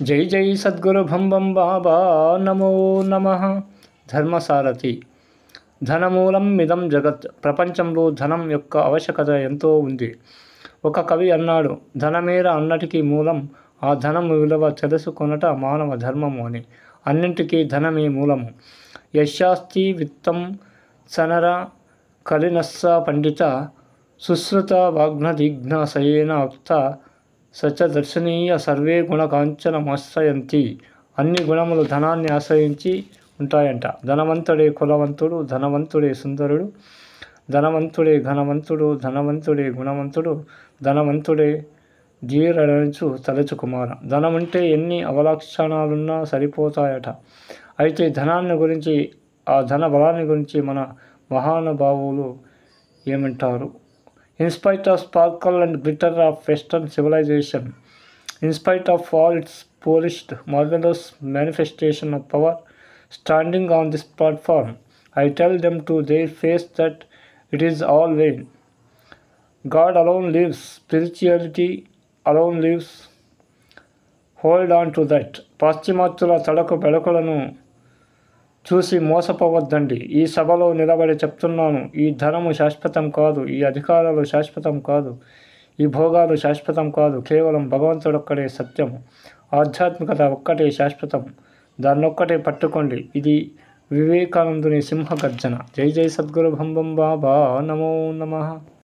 జై జై సద్గురు భంబం బాబా నమో నమ ధర్మసారథి ధనమూలం మిదం జగత్ ప్రపంచంలో ధనం యొక్క ఆవశ్యకత ఎంతో ఉంది ఒక కవి అన్నాడు ధనమేర అన్నటికీ మూలం ఆ ధనము విలువ తెలుసుకొనట మానవ ధర్మము అని అన్నింటికీ ధనమే మూలము యశాస్తి విత్తం సనర కలినస్స పండిత సుశ్రుత వాగ్నదిఘ్న సయేన ఉక్త సచ దర్శనీయ సర్వే గుణకాంచనమాశ్రయంతి అన్ని గుణములు ధనాన్ని ఆశ్రయించి ఉంటాయంట ధనవంతుడే కులవంతుడు ధనవంతుడే సుందరుడు ధనవంతుడే ఘనవంతుడు ధనవంతుడే గుణవంతుడు ధనవంతుడే ధీరడంచు తలచు కుమార ధనముంటే ఎన్ని అవలక్షణాలున్నా సరిపోతాయట అయితే ధనాన్ని గురించి ఆ ధన బలాన్ని గురించి మన మహానుభావులు ఏమంటారు in spite of sparkle and glitter of western civilisation in spite of all its polished marvellous manifestation of power standing on this platform I tell them to their face that it is all vain God alone lives spirituality alone lives hold on to that పాశ్చిమాత్యుల తడకు బెడకులను చూసి మోసపోవద్దండి ఈ సభలో నిలబడి చెప్తున్నాను ఈ ధనము శాశ్వతం కాదు ఈ అధికారాలు శాశ్వతం కాదు ఈ భోగాలు శాశ్వతం కాదు కేవలం భగవంతుడొక్కడే సత్యము ఆధ్యాత్మికత ఒక్కటే శాశ్వతం దాన్నొక్కటే పట్టుకోండి ఇది వివేకానందుని సింహగర్జన జై జై సద్గురు భంబం బాబా నమో నమః